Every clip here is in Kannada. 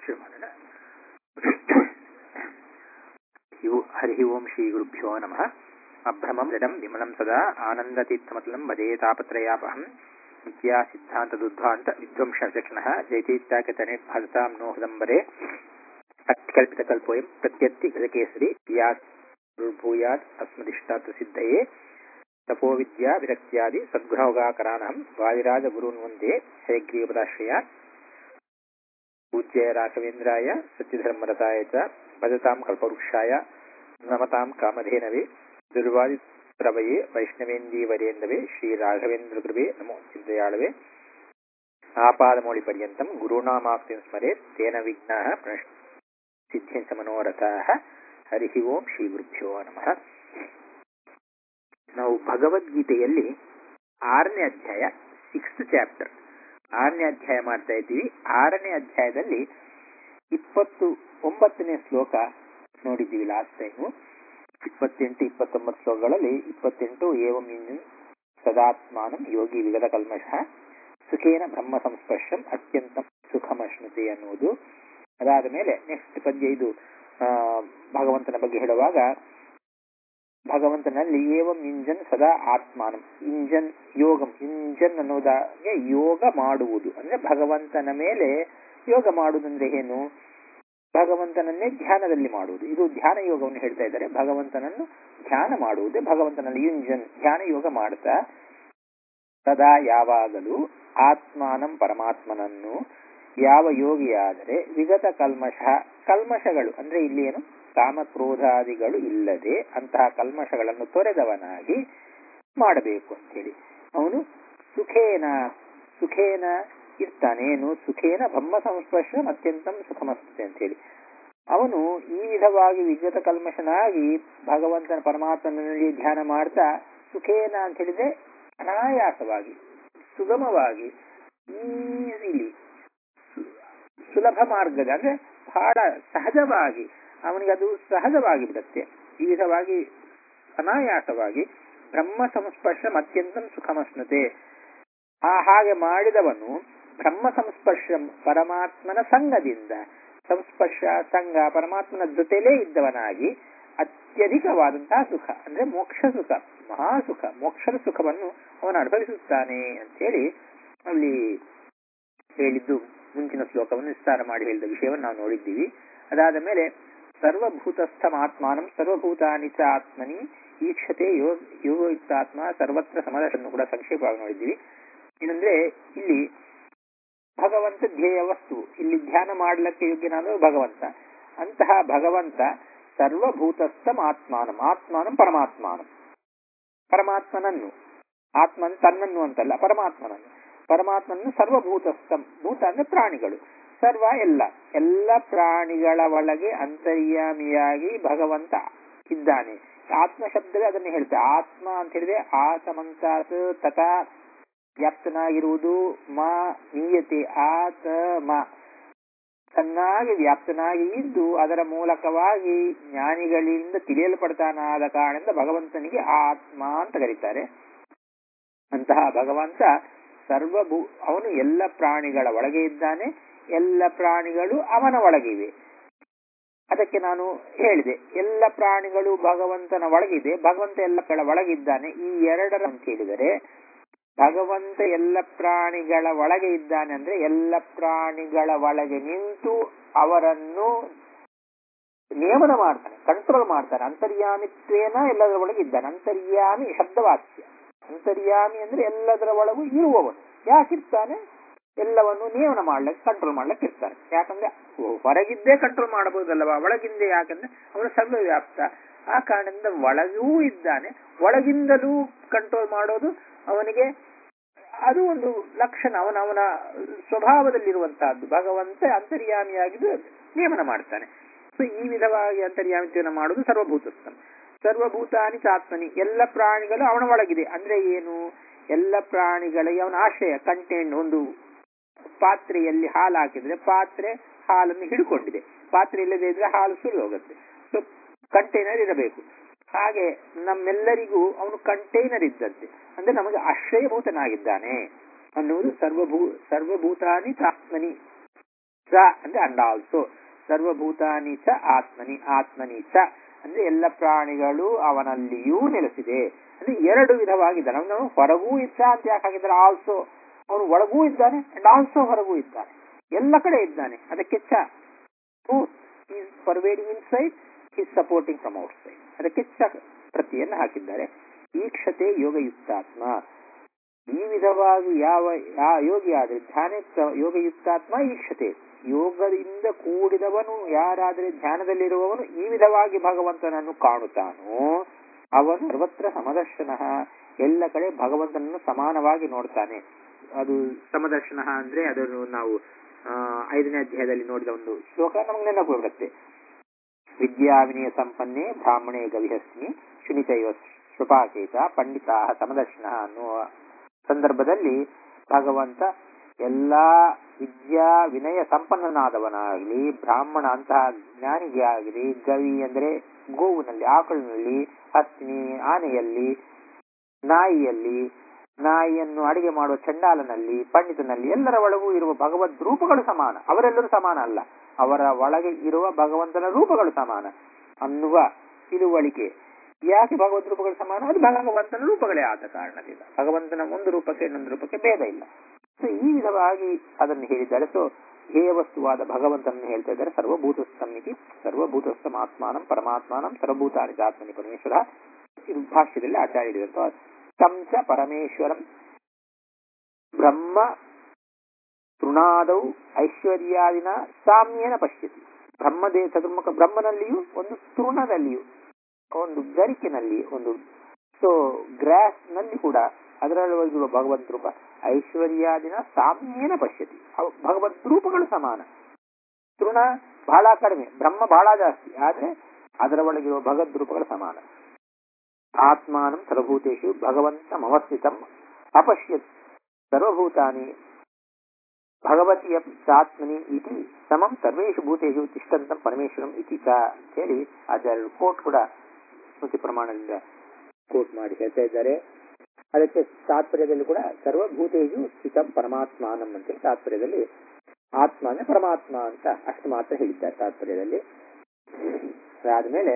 ಶುರು ಮಾಡೋಣ ಇವು ಹರಿ ಓಂ ಶ್ರೀ ಗುರುಭ್ಯೋ ನಮಃ ಅಭ್ರಮಂ ಜಡಂ ವಿಮಲಂ ಸದಾ ಆನಂದತೀರ್ಥಮತಲಂ ಭಜೇ ತಾಪತ್ರಯಾಪಹಂ ನಿತ್ಯಾ ಸಿದ್ಧಾಂತದುದ್ಧಾಂತ ವಿಧ್ವಂಸ ವಿಚಕ್ಷಣಃ ಜಯತೀತ್ಯಾಕತನೆ ಭಜತಾಂ ನೋ ಹೃದಂಬರೆ ಅತ್ಕಲ್ಪಿತಕಲ್ಪೋಯಂ ಪ್ರತ್ಯತ್ತಿ ಗಜಕೇಸರಿ ಯಾತ್ ದುರ್ಭೂಯಾತ್ ಅಸ್ಮದಿಷ್ಟಾತ್ ಸಿದ್ಧಯೇ ತಪೋವಿದ್ಯಾ ವಿರಕ್ತ್ಯಾದಿ ಸದ್ಗುಣೋಗಾಕರಾನಹಂ ವಾದಿರಾಜ ಗುರುನ್ ವಂದೇ ಹಯಗ್ರೀವದಾಶ್ರಯ ಪೂಜ್ಯ ರಾಘವೇಂದ್ರಾಯ ಸತ್ಯಧರ್ಮರತಾಯ ಚ ಭಜತಾಂ ಕಲ್ಪವೃಕ್ಷಾಯ ನಮತಾಂ ಕಾಮಧೇನವೇ ದುರ್ವಾದಿ ಪ್ರವಯೇ ವೈಷ್ಣವೇಂದೀವರೇಂದವೇ ಶ್ರೀ ರಾಘವೇಂದ್ರ ಕೃಪೆ ನಮೋ ಚಿಂತೆಯಾಳವೇ ಆಪಾದಮೌಳಿ ಪರ್ಯಂತಂ ಗುರುನಾಮಾಕ್ತಿಂ ಸ್ಮರೆ ತೇನ ವಿಘ್ನಃ ಸಿದ್ಧಿಂಚ ಮನೋರಥಾಃ ಹರಿ ಓಂ ಶ್ರೀ ಗುರುಭ್ಯೋ ನಮಃ ನಾವು ಭಗವದ್ಗೀತೆಯಲ್ಲಿ ಆರನೇ ಅಧ್ಯಾಯ ಸಿಕ್ಸ್ತ್ ಚಾಪ್ಟರ್ ಆರನೇ ಅಧ್ಯಾಯ ಮಾಡ್ತಾ ಇದ್ದೀವಿ ಆರನೇ ಅಧ್ಯಾಯದಲ್ಲಿ ಇಪ್ಪತ್ತು ಒಂಬತ್ತನೇ ಶ್ಲೋಕ ನೋಡಿದ್ದೀವಿ ಲಾಸ್ಟ್ ಟೈಮು ಇಪ್ಪತ್ತೆಂಟು ಇಪ್ಪತ್ತೊಂಬತ್ತು ಶ್ಲೋಕಗಳಲ್ಲಿ ಇಪ್ಪತ್ತೆಂಟು ಏವಂ ಇಂಜಿನ್ ಸದಾತ್ಮಾನಂ ಯೋಗಿ ವಿಗತ ಕಲ್ಮಷ ಸುಖೇನ ಬ್ರಹ್ಮ ಸಂಸ್ಪರ್ಶಂ ಅತ್ಯಂತ ಸುಖಮಶ್ನುತೆ ಅನ್ನುವುದು ಅದಾದ ಮೇಲೆ ನೆಕ್ಸ್ಟ್ ಪದ್ಯ ಇದು ಭಗವಂತನ ಬಗ್ಗೆ ಹೇಳುವಾಗ ಭಗವಂತನಲ್ಲಿ ಏವಂ ಇಂಜನ್ ಸದಾ ಆತ್ಮಾನಂ ಇಂಜನ್ ಯೋಗಂ ಇಂಜನ್ ಅನ್ನೋದಾಗೆ ಯೋಗ ಮಾಡುವುದು ಅಂದ್ರೆ ಭಗವಂತನ ಮೇಲೆ ಯೋಗ ಮಾಡುವುದಂದ್ರೆ ಏನು ಭಗವಂತನನ್ನೇ ಧ್ಯಾನದಲ್ಲಿ ಮಾಡುವುದು ಇದು ಧ್ಯಾನ ಯೋಗವನ್ನು ಹೇಳ್ತಾ ಇದ್ದಾರೆ ಭಗವಂತನನ್ನು ಧ್ಯಾನ ಮಾಡುವುದೇ ಭಗವಂತನಲ್ಲಿ ಯುಂಜನ್ ಧ್ಯಾನ ಯೋಗ ಮಾಡ್ತಾ ಸದಾ ಯಾವಾಗಲೂ ಆತ್ಮಾನಂ ಪರಮಾತ್ಮನನ್ನು ಯಾವ ಯೋಗಿಯಾದರೆ ವಿಗತ ಕಲ್ಮಶ ಕಲ್ಮಶಗಳು ಅಂದ್ರೆ ಇಲ್ಲಿ ಏನು ಕಾಮಕ್ರೋಧಾದಿಗಳು ಇಲ್ಲದೆ ಅಂತಹ ಕಲ್ಮಶಗಳನ್ನು ತೊರೆದವನಾಗಿ ಮಾಡಬೇಕು ಅಂತೇಳಿ ಅವನು ಸುಖೇನ ಸುಖೇನ ಇರ್ತಾನೇನು ಸುಖೇನ ಬ್ರಹ್ಮ ಸಂಸ್ಪರ್ಶ ಅತ್ಯಂತಂ ಸುಖಮಸ್ತತೆ ಅಂತೇಳಿ ಅವನು ಈ ವಿಧವಾಗಿ ವಿಗತ ಕಲ್ಮಶನಾಗಿ ಭಗವಂತನ ಪರಮಾತ್ಮನಲ್ಲಿ ಧ್ಯಾನ ಮಾಡ್ತಾ ಸುಖೇನ ಅಂತ ಹೇಳಿದ್ರೆ ಅನಾಯಾಸವಾಗಿ ಸುಗಮವಾಗಿ ಈಸಿಲಿ ಸುಲಭ ಮಾರ್ಗದ ಅಂದ್ರೆ ಬಹಳ ಸಹಜವಾಗಿ ಅವನಿಗೆ ಅದು ಸಹಜವಾಗಿ ಬಿಡುತ್ತೆ ಈ ವಿಧವಾಗಿ ಅನಾಯಾಸವಾಗಿ ಬ್ರಹ್ಮ ಸಂಸ್ಪರ್ಶ ಅತ್ಯಂತ ಸುಖಮಸ್ನತೆ ಆ ಹಾಗೆ ಮಾಡಿದವನು ಬ್ರಹ್ಮ ಸಂಸ್ಪರ್ಶ ಪರಮಾತ್ಮನ ಸಂಘದಿಂದ ಸಂಸ್ಪರ್ಶ ಸಂಘ ಪರಮಾತ್ಮನ ಜೊತೆಲೇ ಇದ್ದವನಾಗಿ ಅತ್ಯಧಿಕವಾದಂತಹ ಸುಖ ಅಂದ್ರೆ ಮೋಕ್ಷ ಸುಖ ಮಹಾಸುಖ ಮೋಕ್ಷದ ಸುಖವನ್ನು ಅವನು ಅನುಭವಿಸುತ್ತಾನೆ ಅಂತೇಳಿ ಅಲ್ಲಿ ಹೇಳಿದ್ದು ಮುಂಚಿನ ಶ್ಲೋಕವನ್ನು ವಿಸ್ತಾರ ಮಾಡಿ ಹೇಳಿದ ವಿಷಯವನ್ನು ನಾವು ನೋಡಿದ್ದೀವಿ ಅದಾದ ಮೇಲೆ ಸರ್ವಭೂತಸ್ಥಮಾತ್ಮಾನಂ ಸರ್ವಭೂತಾನಿ ಚ ಆತ್ಮನಿ ಈಕ್ಷತೆ ಯೋಗ ಯೋಗಯುಕ್ತಾತ್ಮ ಸರ್ವತ್ರ ಸಮದಶನ್ನು ಕೂಡ ಸಂಕ್ಷೇಪವಾಗಿ ನೋಡಿದ್ದೀವಿ ಏನಂದ್ರೆ ಇಲ್ಲಿ ಭಗವಂತ ಧ್ಯೇಯ ವಸ್ತು ಇಲ್ಲಿ ಧ್ಯಾನ ಮಾಡಲಿಕ್ಕೆ ಯೋಗ್ಯನಾದ ಭಗವಂತ ಅಂತಹ ಭಗವಂತ ಸರ್ವಭೂತಸ್ಥಂ ಆತ್ಮಾನಂ ಆತ್ಮಾನಂ ಪರಮಾತ್ಮಾನಂ ಪರಮಾತ್ಮನನ್ನು ಆತ್ಮನ್ ತನ್ನನ್ನು ಅಂತಲ್ಲ ಪರಮಾತ್ಮನನ್ನು ಪರಮಾತ್ಮನನ್ನು ಸರ್ವಭೂತಸ್ಥಂ ಭೂತ ಅಂದ್ರೆ ಪ್ರಾಣಿಗಳು ಸರ್ವ ಎಲ್ಲ ಎಲ್ಲ ಪ್ರಾಣಿಗಳ ಒಳಗೆ ಅಂತರ್ಯಾಮಿಯಾಗಿ ಭಗವಂತ ಇದ್ದಾನೆ ಆತ್ಮ ಶಬ್ದವೇ ಅದನ್ನೇ ಹೇಳ್ತೆ ಆತ್ಮ ಅಂತ ಹೇಳಿದ್ರೆ ಆತಮಂತಾತ್ ತಥಾ ವ್ಯಾಪ್ತನಾಗಿರುವುದು ಮಾ ನೀಯತೆ ಆತ ಮ ಚೆನ್ನಾಗಿ ವ್ಯಾಪ್ತನಾಗಿ ಇದ್ದು ಅದರ ಮೂಲಕವಾಗಿ ಜ್ಞಾನಿಗಳಿಂದ ತಿಳಿಯಲ್ಪಡ್ತಾನಾದ ಕಾರಣದಿಂದ ಭಗವಂತನಿಗೆ ಆತ್ಮ ಅಂತ ಕರೀತಾರೆ ಅಂತಹ ಭಗವಂತ ಸರ್ವಭೂ ಅವನು ಎಲ್ಲ ಪ್ರಾಣಿಗಳ ಒಳಗೆ ಇದ್ದಾನೆ ಎಲ್ಲ ಪ್ರಾಣಿಗಳು ಅವನ ಒಳಗಿವೆ ಅದಕ್ಕೆ ನಾನು ಹೇಳಿದೆ ಎಲ್ಲ ಪ್ರಾಣಿಗಳು ಭಗವಂತನ ಒಳಗಿದೆ ಭಗವಂತ ಎಲ್ಲ ಒಳಗಿದ್ದಾನೆ ಈ ಎರಡರ ಅಂತ ಹೇಳಿದರೆ ಭಗವಂತ ಎಲ್ಲ ಪ್ರಾಣಿಗಳ ಒಳಗೆ ಇದ್ದಾನೆ ಅಂದ್ರೆ ಎಲ್ಲ ಪ್ರಾಣಿಗಳ ಒಳಗೆ ನಿಂತು ಅವರನ್ನು ನಿಯಮನ ಮಾಡ್ತಾನೆ ಕಂಟ್ರೋಲ್ ಮಾಡ್ತಾನೆ ಅಂತರ್ಯಾಮಿತ್ವೇನ ಎಲ್ಲದರ ಒಳಗೆ ಇದ್ದಾನೆ ಅಂತರ್ಯಾಮಿ ಶಬ್ದವಾಕ್ಯ ಅಂತರ್ಯಾಮಿ ಅಂದ್ರೆ ಎಲ್ಲದರ ಒಳಗೂ ಇರುವವನು ಯಾಕಿರ್ತಾನೆ ಎಲ್ಲವನ್ನು ನಿಯಮನ ಮಾಡ್ಲಿಕ್ಕೆ ಕಂಟ್ರೋಲ್ ಮಾಡ್ಲಿಕ್ಕೆ ಇರ್ತಾನೆ ಯಾಕಂದ್ರೆ ಹೊರಗಿದ್ದೇ ಕಂಟ್ರೋಲ್ ಮಾಡಬಹುದಲ್ಲವಾ ಒಳಗಿಂದೇ ಯಾಕಂದ್ರೆ ಅವನು ಸರ್ವವ್ಯಾಪ್ತ ಆ ಕಾರಣದಿಂದ ಒಳಗೂ ಇದ್ದಾನೆ ಒಳಗಿಂದಲೂ ಕಂಟ್ರೋಲ್ ಮಾಡೋದು ಅವನಿಗೆ ಅದು ಒಂದು ಲಕ್ಷಣ ಅವನ ಅವನ ಸ್ವಭಾವದಲ್ಲಿರುವಂತಹದ್ದು ಭಗವಂತ ಅಂತರ್ಯಾಮಿಯಾಗಿದ್ದು ನಿಯಮನ ಮಾಡ್ತಾನೆ ಸೊ ಈ ವಿಧವಾಗಿ ಅಂತರ್ಯಾಮಿತ್ವನ ಮಾಡುವುದು ಸರ್ವಭೂತಸ್ಥಂ ಸರ್ವಭೂತಾನಿ ಚಾತ್ಮನಿ ಎಲ್ಲ ಪ್ರಾಣಿಗಳು ಅವನ ಒಳಗಿದೆ ಅಂದ್ರೆ ಏನು ಎಲ್ಲ ಪ್ರಾಣಿಗಳಿಗೆ ಅವನ ಆಶ್ರಯ ಕಂಟೆಂಟ್ ಒಂದು ಪಾತ್ರೆಯಲ್ಲಿ ಹಾಲು ಹಾಕಿದ್ರೆ ಪಾತ್ರೆ ಹಾಲನ್ನು ಹಿಡ್ಕೊಂಡಿದೆ ಪಾತ್ರೆ ಇಲ್ಲದೆ ಇದ್ರೆ ಹಾಲು ಸುರಿ ಹೋಗುತ್ತೆ ಸೊ ಕಂಟೈನರ್ ಇರಬೇಕು ಹಾಗೆ ನಮ್ಮೆಲ್ಲರಿಗೂ ಅವನು ಕಂಟೈನರ್ ಇದ್ದಂತೆ ಅಂದ್ರೆ ನಮಗೆ ಆಶ್ರಯಭೂತನಾಗಿದ್ದಾನೆ ಅನ್ನುವುದು ಸರ್ವಭೂ ಸರ್ವಭೂತಾನಿ ಚಾತ್ಮನಿ ಸ ಅಂದ್ರೆ ಅಂಡ್ ಆಲ್ಸೋ ಸರ್ವಭೂತಾನಿ ಚ ಆತ್ಮನಿ ಆತ್ಮನಿ ಚ ಅಂದ್ರೆ ಎಲ್ಲ ಪ್ರಾಣಿಗಳು ಅವನಲ್ಲಿಯೂ ನೆಲೆಸಿದೆ ಅಂದ್ರೆ ಎರಡು ವಿಧವಾಗಿದ್ದಾನೆ ಅವನು ಹೊರಗೂ ಇದ್ದ ಅಂತ ಯಾಕೆ ಹಾಕಿದ್ರೆ ಆಲ್ಸೋ ಅವನು ಒಳಗೂ ಇದ್ದಾನೆ ಅಂಡ್ ಆಲ್ಸೋ ಹೊರಗೂ ಇದ್ದಾನೆ ಎಲ್ಲ ಕಡೆ ಇದ್ದಾನೆ ಅದಕ್ಕೆ ಚ is pervading inside is supporting from outside ಅದಕ್ಕೆ ಚ ಪ್ರತಿಯನ್ನು ಹಾಕಿದ್ದಾರೆ ಈಕ್ಷತೆ ಯೋಗಯುಕ್ತಾತ್ಮ ಈ ವಿಧವಾಗಿ ಯಾವ ಯಾ ಯೋಗಿ ಆದ್ರೆ ಧ್ಯಾನಯುಕ್ತ ಯೋಗಯುಕ್ತಾತ್ಮ ಈಕ್ಷತೆ ಯೋಗದಿಂದ ಕೂಡಿದವನು ಯಾರಾದರೆ ಧ್ಯಾನದಲ್ಲಿರುವವನು ಈ ವಿಧವಾಗಿ ಭಗವಂತನನ್ನು ಕಾಣುತ್ತಾನೋ ಅವನು ಸರ್ವತ್ರ ಸಮದರ್ಶನ ಎಲ್ಲ ಕಡೆ ಭಗವಂತನನ್ನು ಸಮಾನವಾಗಿ ನೋಡ್ತಾನೆ ಅದು ಸಮದರ್ಶನ ಅಂದ್ರೆ ಅದನ್ನು ನಾವು ಆ, ಐದನೇ ಅಧ್ಯಾಯದಲ್ಲಿ ನೋಡಿದ ಒಂದು ಶ್ಲೋಕ ನಮಗೆ ನೆನಪು ಬರುತ್ತೆ ವಿದ್ಯಾ ವಿನಯ ಸಂಪನ್ನೆ ಬ್ರಾಹ್ಮಣೇ ಗವಿಹಸ್ಮಿ ಶುನಿತೈವ ಶೃಪಾಕೇತ ಪಂಡಿತ ಸಮದರ್ಶನ ಅನ್ನುವ ಸಂದರ್ಭದಲ್ಲಿ ಭಗವಂತ ಎಲ್ಲಾ ವಿದ್ಯಾ ವಿನಯ ಸಂಪನ್ನನಾದವನಾಗಲಿ ಬ್ರಾಹ್ಮಣ ಅಂತಹ ಜ್ಞಾನಿಗೆ ಆಗಲಿ ಗವಿ ಅಂದ್ರೆ ಗೋವಿನಲ್ಲಿ ಆಕಳಿನಲ್ಲಿ ಹಸ್ತಿನಿ ಆನೆಯಲ್ಲಿ ನಾಯಿಯಲ್ಲಿ ನಾಯಿಯನ್ನು ಅಡಿಗೆ ಮಾಡುವ ಚಂಡಾಲನಲ್ಲಿ ಪಂಡಿತನಲ್ಲಿ ಎಲ್ಲರ ಒಳಗೂ ಇರುವ ಭಗವದ್ ರೂಪಗಳು ಸಮಾನ ಅವರೆಲ್ಲರೂ ಸಮಾನ ಅಲ್ಲ ಅವರ ಒಳಗೆ ಇರುವ ಭಗವಂತನ ರೂಪಗಳು ಸಮಾನ ಅನ್ನುವ ತಿಳುವಳಿಕೆ ಯಾಕೆ ಭಗವದ್ ರೂಪಗಳು ಸಮಾನ ಅದು ಭಗವಂತನ ರೂಪಗಳೇ ಆದ ಕಾರಣದಿಂದ ಭಗವಂತನ ಒಂದು ರೂಪಕ್ಕೆ ಇನ್ನೊಂದು ರೂಪಕ್ಕೆ ಭೇದ ಇಲ್ಲ ಸೊ ಈ ವಿಧವಾಗಿ ಅದನ್ನು ಹೇಳಿದ್ದಾರೆ ಸೊ ಧ್ಯೇಯ ವಸ್ತುವಾದ ಭಗವಂತನನ್ನು ಹೇಳ್ತಾ ಇದ್ದಾರೆ ಸರ್ವಭೂತಸ್ಥಂ ಇತಿ ಸರ್ವಭೂತಸ್ಥಂ ಆತ್ಮಾನಂ ಪರಮಾತ್ಮಾನಂ ಸರ್ವಭೂತಾನಿ ಆತ್ಮನಿ ಪರಮೇಶ್ವರ ಇದು ಭಾಷ್ಯದಲ್ಲಿ ಆಚಾರ್ಯ ಹೇಳಿದಂತ ಕಂಚ ಪರಮೇಶ್ವರಂ ಬ್ರಹ್ಮ ತೃಣಾದೌ ಐಶ್ವರ್ಯಾದಿನ ಸಾಮ್ಯನ ಪಶ್ಯತಿ ಬ್ರಹ್ಮದೇ ಚತುರ್ಮುಖ ಬ್ರಹ್ಮನಲ್ಲಿಯೂ ಒಂದು ತೃಣದಲ್ಲಿಯೂ ಒಂದು ಗರಿಕಿನಲ್ಲಿ ಒಂದು ಸೊ ಗ್ರಾಸ್ ನಲ್ಲಿ ಕೂಡ ಅದರೊಳಗಿರುವ ಭಗವಂತ ರೂಪ ಐಶ್ವರ್ಯಾದಿನ ಸಾಮ್ಯನ ಪಶ್ಯತಿ ಅವು ಭಗವದ್ ರೂಪಗಳು ಸಮಾನ ತೃಣ ಬಹಳ ಕಡಿಮೆ ಬ್ರಹ್ಮ ಬಹಳ ಜಾಸ್ತಿ ಆದ್ರೆ ಅದರ ಒಳಗಿರುವ ಭಗವದ್ ರೂಪಗಳು ಸಮಾನ ಆತ್ಮಾನಂ ಸರ್ವಭೂತೇಶು ಭಗವಂತ ಮವಸ್ಥಿತಂ ಅಪಶ್ಯತ್ ಸರ್ವಭೂತಾನಿ ಭಗವತಿಯ ಚಾತ್ಮನಿ ಇತಿ ಸಮಂ ಸರ್ವೇಷು ಭೂತೇಶು ತಿಷ್ಟಂತಂ ಪರಮೇಶ್ವರಂ ಇತಿ ಚ ಅಂತ ಹೇಳಿ ಆಚಾರ್ಯರು ಕೋಟ್ ಕೂಡ ಸ್ಮೃತಿ ಪ್ರಮಾಣದಿಂದ ಕೋಟ್ ಮಾಡಿ ಹೇಳ್ತಾ ಇದ್ದಾರೆ ಅದಕ್ಕೆ ತಾತ್ಪರ್ಯದಲ್ಲಿ ಕೂಡ ಸರ್ವಭೂತೇಶು ಸ್ಥಿತಂ ಪರಮಾತ್ಮಾನಂ ಅಂತ ತಾತ್ಪರ್ಯದಲ್ಲಿ ಆತ್ಮ ಅಂದ್ರೆ ಪರಮಾತ್ಮ ಅಂತ ಅಷ್ಟು ಮಾತ್ರ ಹೇಳಿದ್ದಾರೆ ತಾತ್ಪರ್ಯದಲ್ಲಿ ಅದಾದ್ಮೇಲೆ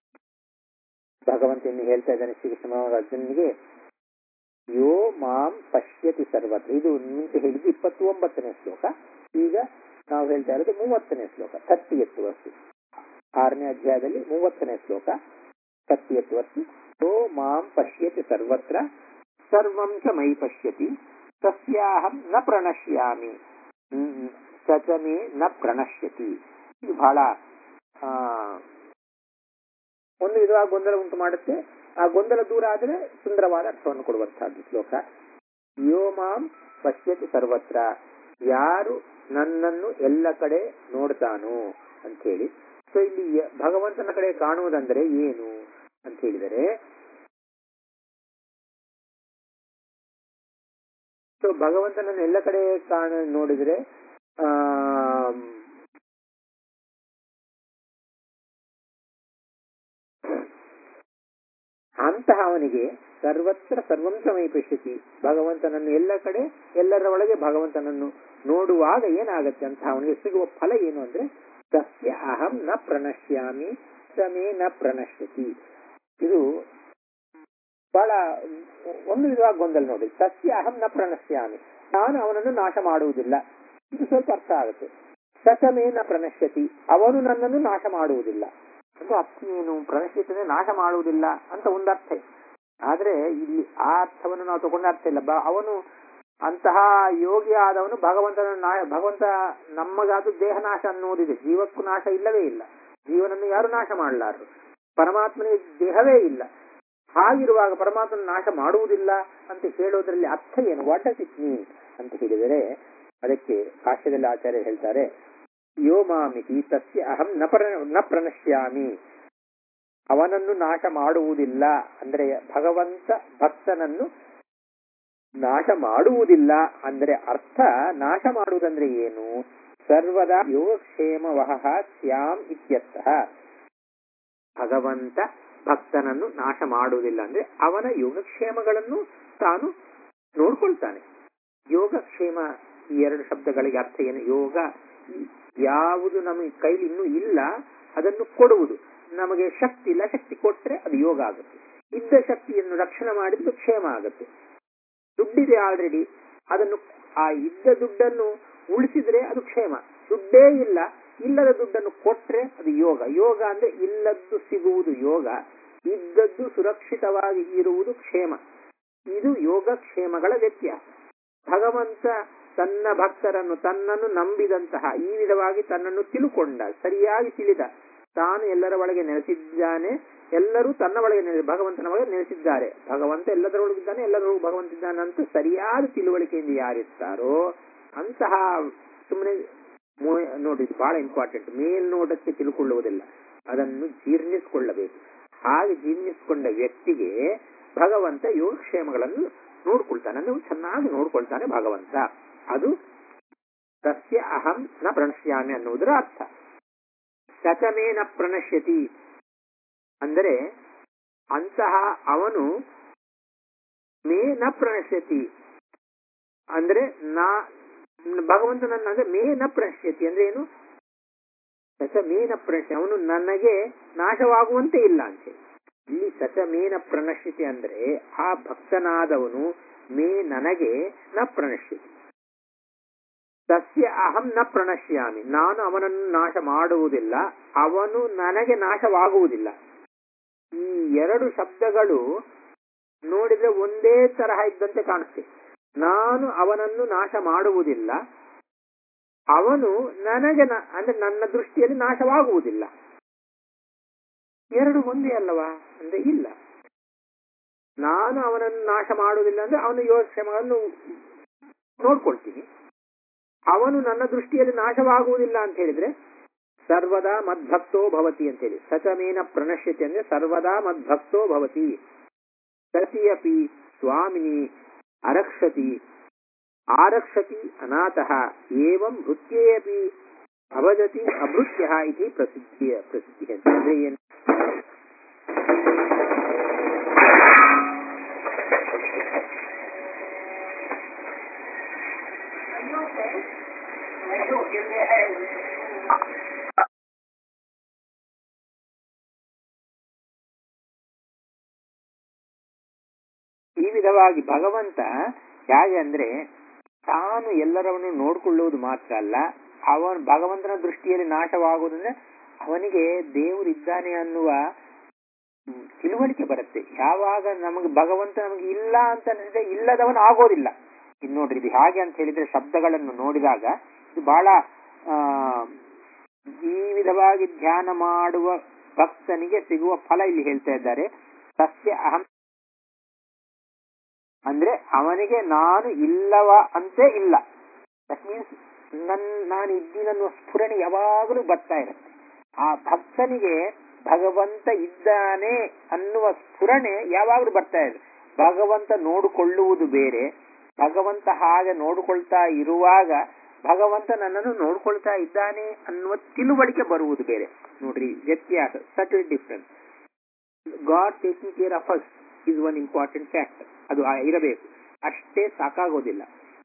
ಭಗವಂತ ಇನ್ನು ಹೇಳ್ತಾ ಇದ್ದಾನೆ ಶ್ರೀಕೃಷ್ಣ ಅರ್ಜುನಿಗೆ ಯೋ ಮಾಂ ಪಶ್ಯತಿ ಸರ್ವತ್ರ ಇದು ಮುಂಚೆ ಹೇಳಿದ್ದು ಇಪ್ಪತ್ತು ಒಂಬತ್ತನೇ ಶ್ಲೋಕ ಈಗ ನಾವು ಹೇಳ್ತಾ ಇರೋದು ಮೂವತ್ತನೇ ಶ್ಲೋಕ ತತ್ತಿ ಎತ್ತು ವರ್ಸು ಆರನೇ ಅಧ್ಯಾಯದಲ್ಲಿ ಮೂವತ್ತನೇ ಶ್ಲೋಕ ತತ್ತಿ ಎತ್ತು ವರ್ಸು ಯೋ ಮಾಂ ಪಶ್ಯತಿ ಸರ್ವತ್ರ ಸರ್ವಂ ಚ ಮೈ ಪಶ್ಯತಿ ತಸ್ಯಾಹಂ ನ ಪ್ರಣಶ್ಯಾಮಿ ಹ್ಮ್, ಸ ಚ ಮೇ ನ ಪ್ರಣಶ್ಯತಿ ಇದು ಬಹಳ ಆ, ಒಂದು ವಿಧವಾದ ಗೊಂದಲ ಉಂಟು ಮಾಡುತ್ತೆ ಆ ಗೊಂದಲ ದೂರ ಆದರೆ ಸುಂದರವಾದ ಅರ್ಥವನ್ನು ಕೊಡುವಂತಹದ್ದು ಶ್ಲೋಕ ಯೋ ಮಾಂ ಪಶ್ಯತಿ ಸರ್ವತ್ರ ಯಾರು ನನ್ನನ್ನು ಎಲ್ಲ ಕಡೆ ನೋಡ್ತಾನೋ ಅಂತ ಹೇಳಿ ಸೊ ಇಲ್ಲಿ ಯ- ಭಗವಂತನ ಕಡೆ ಕಾಣುವುದಂದ್ರೆ ಏನು ಅಂತ ಹೇಳಿದರೆ ಸೊ ಭಗವಂತನನ್ನು ಎಲ್ಲ ಕಡೆ ಕಾಣ ನೋಡಿದ್ರೆ ಆಮ್, ಅಂತಹ ಅವನಿಗೆ ಸರ್ವತ್ರ ಸರ್ವಂ ಸಮಯ ಪಶ್ಯತಿ ಭಗವಂತನನ್ನು ಎಲ್ಲ ಕಡೆ ಎಲ್ಲರ ಒಳಗೆ ಭಗವಂತನನ್ನು ನೋಡುವಾಗ ಏನಾಗತ್ತೆ ಅಂತ ಅವನಿಗೆ ಸಿಗುವ ಫಲ ಏನು ಅಂದ್ರೆ ಸಸ್ಯ ಅಹಂ ನ ಪ್ರಣಶ್ಯಾಮಿ ಸಮೇ ನ ಪ್ರಣಶ್ಯತಿ ಇದು ಬಹಳ ಒಂದು ವಿಧವಾದ ಗೊಂದಲ ನೋಡಿ ಸಸ್ಯ ಅಹಂ ನ ಪ್ರಣಶ್ಯಾಮಿ ನಾನು ಅವನನ್ನು ನಾಶ ಮಾಡುವುದಿಲ್ಲ ಇದು ಸ್ವಲ್ಪ ಅರ್ಥ ಆಗುತ್ತೆ ಸಸಮೇ ನ ಪ್ರಣಶ್ಯತಿ ಅವನು ನನ್ನನ್ನು ನಾಶ ಮಾಡುವುದಿಲ್ಲ ಅಂದ್ರೆ ಅರ್ಥ ಏನು ಪ್ರಣಶ್ಯತೆ ನಾಶ ಮಾಡುವುದಿಲ್ಲ ಅಂತ ಒಂದು ಅರ್ಥ ಇದೆ. ಆದ್ರೆ ಇಲ್ಲಿ ಆ ಅರ್ಥವನ್ನು ನಾವು ತಗೊಂಡ ಅರ್ಥ ಇಲ್ಲ ಬ- ಅವನು ಅಂತಹ ಯೋಗಿ ಆದವನು ಭಗವಂತನ ನಾ- ಭಗವಂತ ನಮಗಾದ ದೇಹ ನಾಶ ಅನ್ನುವುದಿದೆ ಜೀವಕ್ಕೂ ನಾಶ ಇಲ್ಲವೇ ಇಲ್ಲ ಜೀವನನ್ನು ಯಾರು ನಾಶ ಮಾಡಲಾರರು ಪರಮಾತ್ಮನಿಗೆ ದೇಹವೇ ಇಲ್ಲ ಹಾಗಿರುವಾಗ ಪರಮಾತ್ಮನ ನಾಶ ಮಾಡುವುದಿಲ್ಲ ಅಂತ ಹೇಳೋದ್ರಲ್ಲಿ ಅರ್ಥ ಏನು ವಾಟ್ ಡಸ್ ಇಟ್ ಮೀನ್ ಅಂತ ಹೇಳಿದರೆ ಅದಕ್ಕೆ ಭಾಷ್ಯದಲ್ಲಿ ಆಚಾರ್ಯ ಹೇಳ್ತಾರೆ ಯೋ ಮಾಮಿತಿ ತಸ್ಯ ಅಹಂ ನ ಪ್ರ ನ ಪ್ರಣಶ್ಯಾಮಿ ಅವನನ್ನು ನಾಶ ಮಾಡುವುದಿಲ್ಲ ಅಂದ್ರೆ ಭಗವಂತ ಭಕ್ತನನ್ನು ನಾಶ ಮಾಡುವುದಿಲ್ಲ ಅಂದ್ರೆ ಅರ್ಥ ನಾಶ ಮಾಡುವುದಂದ್ರೆ ಏನು ಸರ್ವದಾ ಯೋಗಕ್ಷೇಮ ವಹ ಸ್ಯಾಮ್ ಇತ್ಯರ್ಥಃ ಭಗವಂತ ಭಕ್ತನನ್ನು ನಾಶ ಮಾಡುವುದಿಲ್ಲ ಅಂದ್ರೆ ಅವನ ಯೋಗಕ್ಷೇಮಗಳನ್ನು ತಾನು ನೋಡ್ಕೊಳ್ತಾನೆ ಯೋಗಕ್ಷೇಮ ಈ ಎರಡು ಶಬ್ದಗಳಿಗೆ ಅರ್ಥ ಏನು ಯೋಗ ಈ ಯಾವುದು ನಮಗೆ ಕೈಲಿ ಇನ್ನೂ ಇಲ್ಲ ಅದನ್ನು ಕೊಡುವುದು ನಮಗೆ ಶಕ್ತಿ ಇಲ್ಲ ಶಕ್ತಿ ಕೊಟ್ರೆ ಅದು ಯೋಗ ಆಗುತ್ತೆ ಇದ್ದ ಶಕ್ತಿಯನ್ನು ರಕ್ಷಣೆ ಮಾಡಿದ್ದು ಕ್ಷೇಮ ಆಗುತ್ತೆ ದುಡ್ಡಿದೆ ಆಲ್ರೆಡಿ ಅದನ್ನು ಆ ಇದ್ದ ದುಡ್ಡನ್ನು ಉಳಿಸಿದ್ರೆ ಅದು ಕ್ಷೇಮ ದುಡ್ಡೇ ಇಲ್ಲ ಇಲ್ಲದ ದುಡ್ಡನ್ನು ಕೊಟ್ರೆ ಅದು ಯೋಗ ಯೋಗ ಅಂದ್ರೆ ಇಲ್ಲದ್ದು ಸಿಗುವುದು ಯೋಗ ಇದ್ದದ್ದು ಸುರಕ್ಷಿತವಾಗಿ ಇರುವುದು ಕ್ಷೇಮ ಇದು ಯೋಗ ಕ್ಷೇಮಗಳ ವ್ಯತ್ಯಾಸ ಭಗವಂತ ತನ್ನ ಭಕ್ತರನ್ನು ತನ್ನನ್ನು ನಂಬಿದಂತಹ ಈ ವಿಧವಾಗಿ ತನ್ನನ್ನು ತಿಳುಕೊಂಡ ಸರಿಯಾಗಿ ತಿಳಿದ ತಾನು ಎಲ್ಲರ ಒಳಗೆ ನೆಲೆಸಿದ್ದಾನೆ ಎಲ್ಲರೂ ತನ್ನ ಒಳಗೆ ನೆಲೆ ಭಗವಂತನ ಒಳಗೆ ನೆಲೆಸಿದ್ದಾರೆ ಭಗವಂತ ಎಲ್ಲದರೊಳಗಿದ್ದಾನೆ ಎಲ್ಲರೂ ಭಗವಂತ ಇದ್ದಾನೆ ಅಂತ ಸರಿಯಾದ ತಿಳುವಳಿಕೆಯಿಂದ ಯಾರಿರ್ತಾರೋ ಅಂತಹ ಸುಮ್ಮನೆ ನೋಡಿ ಬಹಳ ಇಂಪಾರ್ಟೆಂಟ್ ಮೇಲ್ನೋಟಕ್ಕೆ ತಿಳ್ಕೊಳ್ಳುವುದಿಲ್ಲ ಅದನ್ನು ಜೀರ್ಣಿಸಿಕೊಳ್ಳಬೇಕು ಹಾಗೆ ಜೀರ್ಣಿಸಿಕೊಂಡ ವ್ಯಕ್ತಿಗೆ ಭಗವಂತ ಯೋಗಕ್ಷೇಮಗಳನ್ನು ನೋಡ್ಕೊಳ್ತಾನೆ ಅಂದ್ರೆ ಚೆನ್ನಾಗಿ ನೋಡ್ಕೊಳ್ತಾನೆ ಭಗವಂತ ಅದು ತಸ್ಯ ಅಹಂ ನ ಪ್ರಣಶ್ಯಾಮಿ ಅನ್ನುವುದರ ಅರ್ಥ ಸಚಮೇ ನ ಪ್ರಣಶ್ಯತಿ ಅಂದರೆ ಅಂತಹ ಅವನು ಮೇ ನ ಪ್ರಣಶ್ಯತಿ ಅಂದ್ರೆ ನಾ ಭಗವಂತನನ್ನ ಅಂದ್ರೆ ಮೇ ನ ಪ್ರಣಶ್ಯತಿ ಅಂದ್ರೆ ಏನು ಸಚ ಮೇನ ಪ್ರಣಶ್ಯ ಅವನು ನನಗೆ ನಾಶವಾಗುವಂತೆ ಇಲ್ಲ ಅಂತೇಳಿ ಇಲ್ಲಿ ಸಚ ಮೇನ ಪ್ರಣಶ್ಯತಿ ಅಂದ್ರೆ ಆ ಭಕ್ತನಾದವನು ಮೇ ನನಗೆ ನ ಪ್ರಣಶ್ಯತಿ ತಸ್ಯ ಅಹಂ ನ ಪ್ರಣಶ್ಯಾಮಿ ನಾನು ಅವನನ್ನು ನಾಶ ಮಾಡುವುದಿಲ್ಲ ಅವನು ನನಗೆ ನಾಶವಾಗುವುದಿಲ್ಲ ಈ ಎರಡು ಶಬ್ದಗಳು ನೋಡಿದ್ರೆ ಒಂದೇ ತರಹ ಇದ್ದಂತೆ ಕಾಣುತ್ತೆ ನಾನು ಅವನನ್ನು ನಾಶ ಮಾಡುವುದಿಲ್ಲ ಅವನು ನನಗೆ ಅಂದ್ರೆ ನನ್ನ ದೃಷ್ಟಿಯಲ್ಲಿ ನಾಶವಾಗುವುದಿಲ್ಲ ಎರಡು ಒಂದೇ ಅಲ್ಲವಾ ಅಂದ್ರೆ ಇಲ್ಲ ನಾನು ಅವನನ್ನು ನಾಶ ಮಾಡುವುದಿಲ್ಲ ಅಂದ್ರೆ ಅವನ ಯೋಗಕ್ಷೇಮಗಳನ್ನು ನೋಡ್ಕೊಳ್ತೀನಿ ಅವನು ನನ್ನ ದೃಷ್ಟಿಯಲ್ಲಿ ನಾಶವಾಗುವುದಿಲ್ಲ ಅಂತ ಹೇಳಿದ್ರೆ ಸರ್ವದಾ ಮದ್ಭಕ್ತೋ ಭವತಿ ಅಂತೇಳಿ ಸಚಮೇನ ಪ್ರಣಶ್ಯತೆ ಅಂದ್ರೆ ಸರ್ವದಾ ಮದ್ಭಕ್ತೋ ಭವತಿ ಸತಿಯಪಿ ಸ್ವಾಮಿನಿ ಅರಕ್ಷತಿ ಆರಕ್ಷತಿ ಅನಾಥಃ ಏವಂ ಮೃತ್ಯೇ ಅಪಿ ಅಭಜತಿ ಅಭೃತ್ಯ ಇತಿ ಪ್ರಸಿದ್ಧಿಯ ಪ್ರಸಿದ್ಧಿ ಅಂದ್ರೆ ಏನು ಈ ವಿಧವಾಗಿ ಭಗವಂತ ಹೇಗೆ ಅಂದ್ರೆ ತಾನು ಎಲ್ಲರವನ್ನು ನೋಡಿಕೊಳ್ಳುವುದು ಮಾತ್ರ ಅಲ್ಲ ಅವನ್ ಭಗವಂತನ ದೃಷ್ಟಿಯಲ್ಲಿ ನಾಶವಾಗುವುದಂದ್ರೆ ಅವನಿಗೆ ದೇವರಿದ್ದಾನೆ ಅನ್ನುವ ತಿಳುವಳಿಕೆ ಬರುತ್ತೆ ಯಾವಾಗ ನಮಗೆ ಭಗವಂತ ನಮಗೆ ಇಲ್ಲ ಅಂತ ಅನಿಸಿದ್ರೆ ಇಲ್ಲದವನು ಆಗೋದಿಲ್ಲ ಇದು ನೋಡ್ರಿ ಇದು ಹಾಗೆ ಅಂತ ಹೇಳಿದ್ರೆ ಶಬ್ದಗಳನ್ನು ನೋಡಿದಾಗ ಇದು ಬಹಳ ಆ ಈ ವಿಧವಾಗಿ ಧ್ಯಾನ ಮಾಡುವ ಭಕ್ತನಿಗೆ ಸಿಗುವ ಫಲ ಇಲ್ಲಿ ಹೇಳ್ತಾ ಇದ್ದಾರೆ ಸಸ್ಯ ಅಹಂ ಅಂದ್ರೆ ಅವನಿಗೆ ನಾನು ಇಲ್ಲವ ಅಂತೆ ಇಲ್ಲ ದಟ್ ಮೀನ್ಸ್ ನನ್ ನಾನು ಇದ್ದೀನನ್ನುವ ಸ್ಫುರಣೆ ಯಾವಾಗಲೂ ಬರ್ತಾ ಇರುತ್ತೆ ಆ ಭಕ್ತನಿಗೆ ಭಗವಂತ ಇದ್ದಾನೆ ಅನ್ನುವ ಸ್ಫುರಣೆ ಯಾವಾಗಲೂ ಬರ್ತಾ ಇದೆ ಭಗವಂತ ನೋಡಿಕೊಳ್ಳುವುದು ಬೇರೆ ಭಗವಂತ ಹಾಗೆ ನೋಡಿಕೊಳ್ತಾ ಇರುವಾಗ ಭಗವಂತ ನನ್ನನ್ನು ನೋಡ್ಕೊಳ್ತಾ ಇದ್ದಾನೆ ಅನ್ನುವ ತಿಳುವಳಿಕೆ ಬರುವುದು ಬೇರೆ ನೋಡ್ರಿ ವ್ಯತ್ಯಾಸ subtle difference God taking care of us is one important factor ಅದು ಇರಬೇಕು ಅಷ್ಟೇ ಸಾಕಾಗೋದಿಲ್ಲ